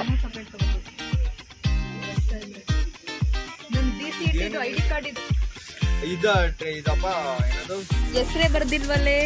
ನಮ್ಗೆ ಸಪ್ರೇಟ್ ತಗೋಬೇಕು ನನ್ನ ಡಿ ಸಿ ಇಟ್ಟಿದ್ದು ಐ ಡಿ ಕಾರ್ಡ್ ಇದು ಇದ ಟ್ರೇ ಇದಪ್ಪ ಏನದು ಹೆಸರೇ ಬರ್ದಿಲ್ವಲ್ಲೇ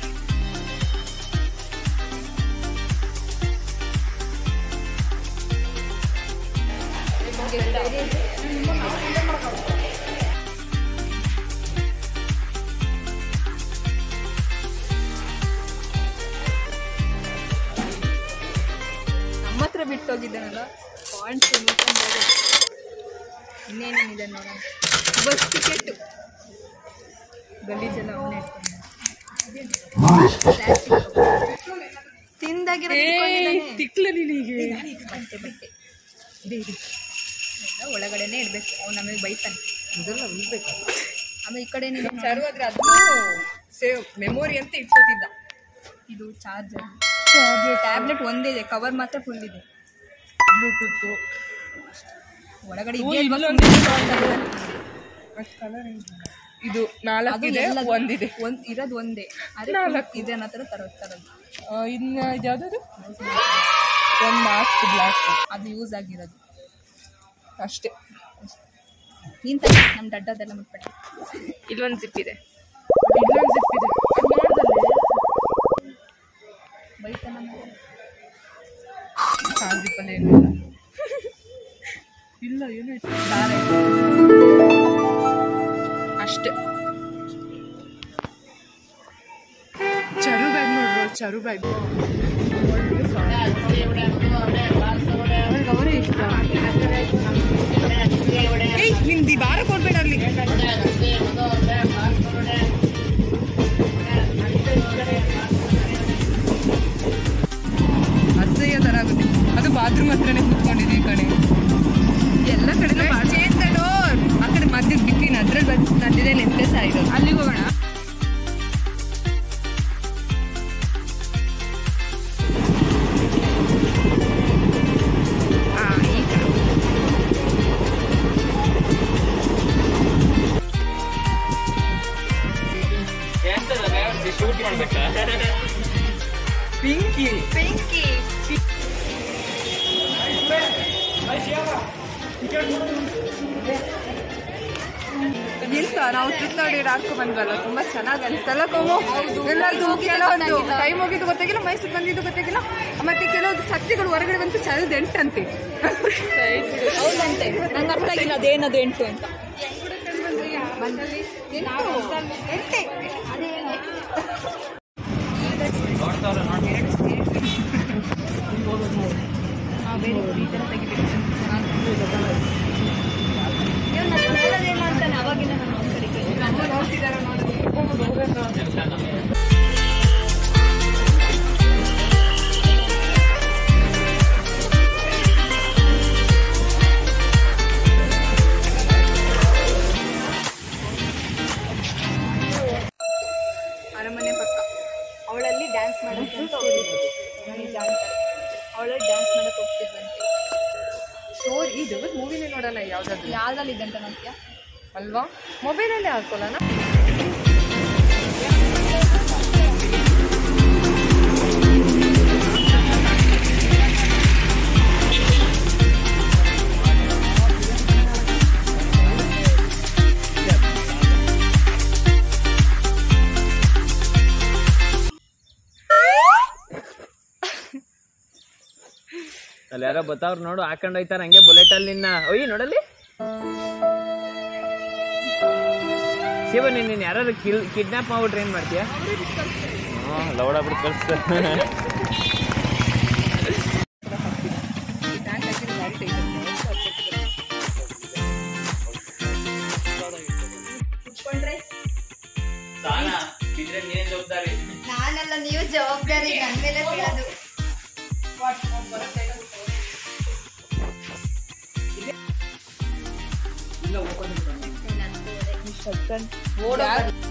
ನಮ್ಮ ಹತ್ರ ಬಿಟ್ಟೋಗಿದ್ದಾನಲ್ಲ ಪಾಯಿಂಟ್ಸ್ ಇನ್ನೇನೇನಿದೆ ನೋಡೋಣ ಬಸ್ ಟಿಕೆಟ್ ಗಲೀಜೆಲ್ಲ ಅವನೇ ತಿಂದಾಗಿರೋ ತಿಕ್ಲ ನಿನಗೆ ಬಟ್ಟೆ ಬಟ್ಟೆ ಇದೆ ಇದೆ ಎಲ್ಲ ಒಳಗಡೆನೆ ಇಡ್ಬೇಕು ಅವ್ನು ನಮಗೆ ಬೈತಾನೆ ಇದೆಲ್ಲ ಉಳ್ಬೇಕು ಆಮೇಲೆ ಈ ಕಡೆ ನೀನು ಸರ್ವಾದ್ರೆ ಅದನ್ನು ಸೇವ್ ಮೆಮೊರಿ ಅಂತ ಇಟ್ಕೋತಿದ್ದ ಇದು ಚಾರ್ಜರ್ ಟ್ಯಾಬ್ಲೆಟ್ ಒಂದೇ ಇದೆ ಕವರ್ ಮಾತ್ರ ಫುಲ್ ಇದೆ ಬ್ಲೂಟೂತ್ ಒಳಗಡೆ ಓ, ಇದೆ ಅಲ್ವಾ ಇಲ್ಲೊಂದು ಸುಮ್ನೆ ಕಲರ್ ಇದು ಅದು ನಾಲ್ಕಿದೆ ಎಲ್ಲ ಒಂದಿದೆ ಒಂದ್ ಇರೋದು ಒಂದೇ ಅದೇ ನಾಲ್ಕು. ಇದೆ ಅನ್ನೋ ಥರ ತರೋದು ತರೋದು ಆ, ಇನ್ನ ಇದ್ಯಾವ್ದದು ಒಂದು ಮಾಸ್ಕ್ ಬ್ಲಾಕ್ ಅದು ಯೂಸ್ ಆಗಿರೋದು ಅಷ್ಟೇ ನೀನ್ ತಗೋ ನಮ್ಮ ದಡ್ಡದೆಲ್ಲ ಮುಟ್ಬೇಡ ಇಲ್ಲೊಂದು ಜಿಪ್ ಇದೆ ಇಲ್ಲೊಂದು ಜಿಪ್ ಇದೆ ಅದು ನೋಡ್ದಲ್ಲಿ ಬೈತಾನ ನಮ್ಗೆ. ಆ ಜಿಪ್ಪಲ್ಲಿ ಏನಿಲ್ಲ ಇಲ್ಲ ಏನೂ ಇಲ್ಲ ದಾರ ಇದೆ. ಅಷ್ಟೇ ಚರು ಬ್ಯಾಗ್ ನೋಡ್ರು ಚರು ಬ್ಯಾಗ್ ಅವರೇ ಇಷ್ಟ ಏಯ್ ನಿಂದು ಬಾರ ಕೊಡ್ಬೇಡ ಅಲ್ಲಿ ಅಸಹ್ಯ ಥರ ಆಗುತ್ತೆ ಅದು ಬಾತ್ರೂಮ್ ಹತ್ರನೇ ಕೂತ್ಕೊಂಡಿದೆ ಈ ಕಡೆ ಎಲ್ಲ ಕಡೆ ಆ ಕಡೆ ಮಧ್ಯದ ಬಿಟ್ಟಿನ ಅದ್ರಲ್ಲಿ ಬಂದು ನಂದಿದೆ ನೆನ್ಪೆ ಸಾಯಿರೋದು ಅಲ್ಲಿಗೆ ಹೋಗೋಣ ಆ, ಈಗ ಪಿಂಕಿ ಬೆಂಕಿ ನಿಲ್ತ ನಾವು ಚಿತ್ತಾಡಿ ಆಡ್ಕೊ ಬಂದ್ವಲ್ಲ ತುಂಬಾ ಚೆನ್ನಾಗಿ ಅನಿಸ್ತಲ್ಲ ಕೋಮು ಎಲ್ಲರದು ಕೆಲವೊಂದು ಟೈಮ್ ಹೋಗಿದ್ದು ಗೊತ್ತಾಗಿಲ್ಲ ಮೈಸೂರು ಬಂದಿದ್ದು ಗೊತ್ತಾಗಿಲ್ಲ ಮತ್ತೆ ಕೆಲವೊಂದು ಸತ್ಯಗಳು ಹೊರಗಡೆ ಬಂತು ಚಲದ ಎಂಟಂತೆ ಹೌದಂತೆ ನಂಗೆ ಅರ್ಥ ಆಗಿಲ್ಲ ಅದೇನದು ಎಂಟು ಅಂತ ಅವಾಗಿನ ನಾನು ಅರಮನೆ ಪಕ್ಕ ಅವಳಲ್ಲಿ ಡ್ಯಾನ್ಸ್ ಮಾಡಕ್ಕೆ ಅಂತ ಹೋಗಿದ್ದು ನಿಜ ಅಂತಾರೆ ಅವಳಲ್ಲಿ ಡ್ಯಾನ್ಸ್ ಮಾಡಕ್ಕೆ ಹೋಗ್ತಿದ್ದಂತೆ ಸ್ಟೋರಿ ಇದು ಮೂವಿನೇ ನೋಡೋಣ ಯಾವ್ದಾದ್ರು ಯಾವ್ದ್ರಲ್ಲಿ ಇದೆ ಅಂತ ನೋಡ್ತೀಯಾ ಅಲ್ವಾ ಮೊಬೈಲಲ್ಲೇ ಹಾಕೊಳ್ಳೋಣ ಅಲ್ಲಿ ಯಾರೋ ಬತ್ತಾವ್ರು ನೋಡು ಹಾಕೊಂಡು ಹೋಯ್ತಾರ ಹಂಗೆ ಬುಲೆಟ್ ಅಲ್ಲಿ ನಿನ್ನ ಒಯ್ ನೋಡಲ್ಲಿ ಶಿವ ನೀನ್ ನೀನ್ ಯಾರು ಕಿಲ್ ಕಿಡ್ನಾಪ್ ಮಾಡ್ಬಿಟ್ರೆ ಏನ್ ಮಾಡ್ತೀಯ ಹ್ಞೂ ಲೌಡ ಬಿಟ್ಟು ಕಳ್ಸ್ತ ಟ್ಯಾಂಕ್ ಹಾಕಿದ್ರೆ ಗಾಡಿ ತೆಗಿತಾರೆ ನಾನಲ್ಲ ನೀವು ಜವಾಬ್ದಾರಿ ನನ್ನ ಮೇಲೆ ಬೀಳೋದು ಓಡೋ